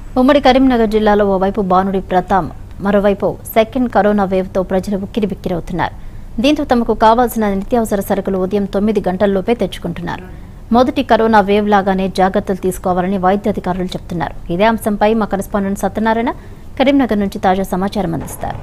ఉమ్మడి కరీంనగర్ జిల్లాలో ఓవైపు బానుడి ప్రతాప్ మరోవైపు సెకండ్ కరోనా వేవ్తో ప్రజలు ఉక్కిరిబిక్కిరవుతున్నారు దీంతో తమకు కావాల్సిన నిత్యావసర సరుకులు ఉదయం తొమ్మిది గంటల్లోపే తెచ్చుకుంటున్నారు మొదటి కరోనా వేవ్ లాగానే జాగ్రత్తలు తీసుకోవాలని వైద్య అధికారులు చెబుతున్నారు ఇదే అంశంపై మా కరెస్పాండెంట్ సత్యనారాయణ కరీంనగర్ నుంచి తాజా సమాచారం అందిస్తారు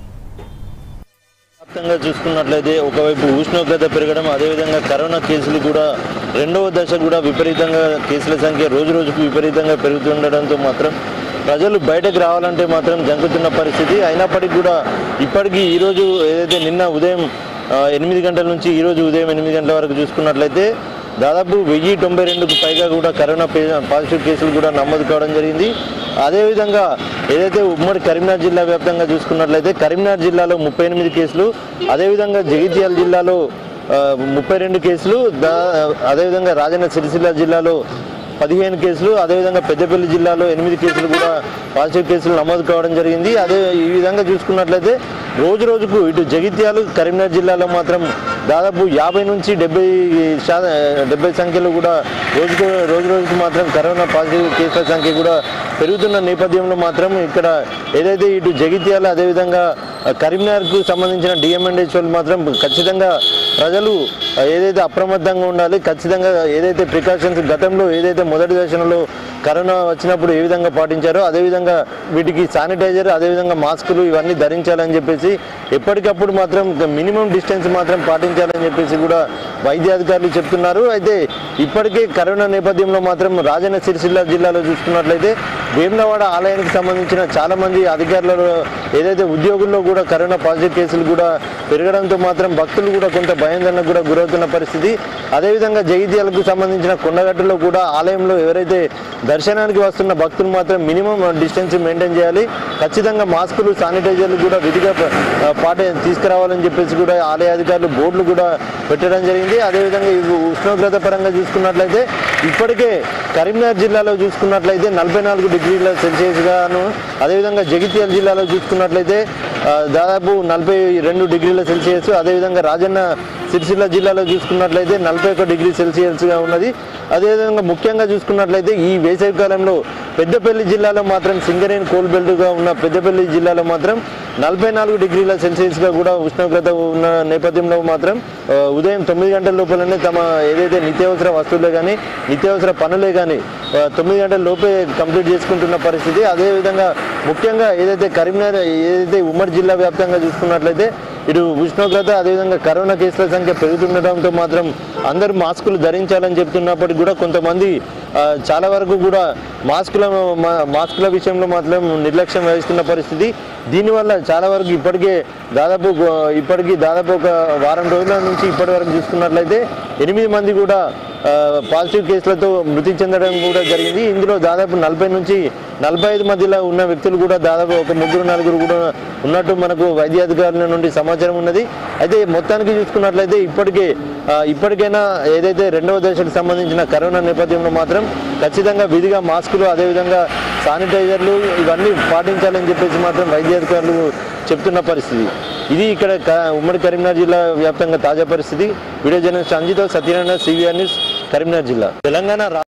వ్యాప్తంగా చూసుకున్నట్లయితే ఒకవైపు ఉష్ణోగ్రత పెరగడం అదేవిధంగా కరోనా కేసులు కూడా రెండవ దశ కూడా విపరీతంగా కేసుల సంఖ్య రోజు రోజుకు విపరీతంగా పెరుగుతుండడంతో మాత్రం ప్రజలు బయటకు రావాలంటే మాత్రం జంకుతున్న పరిస్థితి అయినప్పటికీ కూడా ఇప్పటికీ ఈరోజు ఏదైతే నిన్న ఉదయం ఆ, ఎనిమిది గంటల నుంచి ఈరోజు ఉదయం ఎనిమిది గంటల వరకు చూసుకున్నట్లయితే దాదాపు వెయ్యి తొంభై రెండుకు పైగా కూడా కరోనా పే- పాజిటివ్ కేసులు కూడా నమోదు కావడం జరిగింది అదేవిధంగా ఏదైతే ఉమ్మడి కరీంనగర్ జిల్లా వ్యాప్తంగా చూసుకున్నట్లయితే కరీంనగర్ జిల్లాలో ముప్పై ఎనిమిది కేసులు అదేవిధంగా జగిత్యాల జిల్లాలో ఆ, ముప్పై రెండు కేసులు దా అదేవిధంగా రాజన్న సిరిసిల్ల జిల్లాలో పదిహేను కేసులు అదేవిధంగా పెద్దపల్లి జిల్లాలో ఎనిమిది కేసులు కూడా పాజిటివ్ కేసులు నమోదు కావడం జరిగింది అదే ఈ విధంగా చూసుకున్నట్లయితే రోజు రోజుకు ఇటు జగిత్యాలు కరీంనగర్ జిల్లాలో మాత్రం దాదాపు యాభై నుంచి డెబ్బై శాతం డెబ్బై సంఖ్యలో కూడా రోజుకు రోజు రోజుకు మాత్రం కరోనా పాజిటివ్ కేసుల సంఖ్య కూడా పెరుగుతున్న నేపథ్యంలో మాత్రం ఇక్కడ ఏదైతే ఇటు జగిత్యాల అదేవిధంగా కరీంనగర్కు సంబంధించిన డిఎంఎన్హెచ్ వాళ్ళు మాత్రం ఖచ్చితంగా ప్రజలు ఏదైతే అప్రమత్తంగా ఉండాలి ఖచ్చితంగా ఏదైతే ప్రికాషన్స్ గతంలో ఏదైతే మొదటి దశలో కరోనా వచ్చినప్పుడు ఏ విధంగా పాటించారో అదేవిధంగా వీటికి శానిటైజర్ అదేవిధంగా మాస్కులు ఇవన్నీ ధరించాలని చెప్పేసి ఎప్పటికప్పుడు మాత్రం మినిమం డిస్టెన్స్ మాత్రం పాటించాలని చెప్పేసి కూడా వైద్య అధికారులు చెప్తున్నారు అయితే ఇప్పటికే కరోనా నేపథ్యంలో మాత్రం రాజన్న సిరిసిల్ల జిల్లాలో చూసుకున్నట్లయితే వేములవాడ ఆలయానికి సంబంధించిన చాలా మంది అధికారులు ఏదైతే ఉద్యోగుల్లో కూడా కరోనా పాజిటివ్ కేసులు కూడా పెరగడంతో మాత్రం భక్తులు కూడా కొంత భయాందోళనకు కూడా గురవుతున్న పరిస్థితి అదేవిధంగా జగిత్యాలకు సంబంధించిన కొండగట్టులో కూడా ఆలయంలో ఎవరైతే దర్శనానికి వస్తున్న భక్తులు మాత్రం మినిమం డిస్టెన్స్ మెయింటైన్ చేయాలి ఖచ్చితంగా మాస్కులు శానిటైజర్లు కూడా విధిగా ప- ఆ, పాటే తీసుకురావాలని చెప్పేసి కూడా ఆలయ అధికారులు బోర్డులు కూడా పెట్టడం జరిగింది అదేవిధంగా ఇవి ఉష్ణోగ్రత పరంగా చూసుకున్నట్లయితే ఇప్పటికే కరీంనగర్ జిల్లాలో చూసుకున్నట్లయితే నలభై నాలుగు డిగ్రీల సెల్సియస్ గాను అదేవిధంగా జగిత్యాల జిల్లాలో చూసుకున్నట్లయితే ఆ, దాదాపు నలభై రెండు డిగ్రీల సెల్సియస్ అదేవిధంగా రాజన్న సిరిసిల్ల జిల్లాలో చూసుకున్నట్లయితే నలభై ఒక డిగ్రీ సెల్సియస్గా ఉన్నది అదేవిధంగా ముఖ్యంగా చూసుకున్నట్లయితే ఈ వేసవి కాలంలో పెద్దపల్లి జిల్లాలో మాత్రం సింగరేణి కోల్ బెల్ట్గా ఉన్న పెద్దపల్లి జిల్లాలో మాత్రం నలభై నాలుగు డిగ్రీల సెల్సియస్గా కూడా ఉష్ణోగ్రత ఉన్న నేపథ్యంలో మాత్రం ఆ, ఉదయం తొమ్మిది గంటల లోపలనే తమ ఏదైతే నిత్యావసర వస్తువులే కానీ నిత్యావసర పనులే కానీ ఆ, తొమ్మిది గంటల లోపే కంప్లీట్ చేసుకుంటున్న పరిస్థితి అదేవిధంగా ముఖ్యంగా ఏదైతే కరీంనగర్ ఏదైతే ఉమ్మడి జిల్లా వ్యాప్తంగా చూసుకున్నట్లయితే ఇటు ఉష్ణోగ్రత అదేవిధంగా కరోనా కేసుల సంఖ్య పెరుగుతుండటంతో మాత్రం అందరూ మాస్కులు ధరించాలని చెప్తున్నప్పటికీ కూడా కొంతమంది ఆ, చాలా వరకు కూడా మాస్కుల మా- మాస్కుల విషయంలో మాత్రం నిర్లక్ష్యం వహిస్తున్న పరిస్థితి దీనివల్ల చాలా వరకు ఇప్పటికే దాదాపు గో- ఇప్పటికీ దాదాపు ఒక వారం రోజుల నుంచి ఇప్పటి వరకు చూసుకున్నట్లయితే ఎనిమిది మంది కూడా ఆ, పాజిటివ్ కేసులతో మృతి చెందడం కూడా జరిగింది ఇందులో దాదాపు నలభై నుంచి నలభై ఐదు మధ్యలో ఉన్న వ్యక్తులు కూడా దాదాపు ఒక ముగ్గురు నలుగురు కూడా ఉన్నట్టు మనకు వైద్య అధికారుల నుండి సమాచారం ఉన్నది అయితే మొత్తానికి చూసుకున్నట్లయితే ఇప్పటికే ఆ, ఇప్పటికైనా ఏదైతే రెండవ దశకు సంబంధించిన కరోనా నేపథ్యంలో మాత్రం ఖచ్చితంగా విధిగా మాస్కులు అదేవిధంగా శానిటైజర్లు ఇవన్నీ పాటించాలని చెప్పేసి మాత్రం వైద్య అధికారులు చెప్తున్న పరిస్థితి ఇది ఇక్కడ క- ఉమ్మడి కరీంనగర్ జిల్లా వ్యాప్తంగా తాజా పరిస్థితి వీడియో జర్నలిస్ట్ అంజితో సత్యనారాయణ సివిఆర్ న్యూస్ కరీంనగర్ జిల్లా తెలంగాణ రా-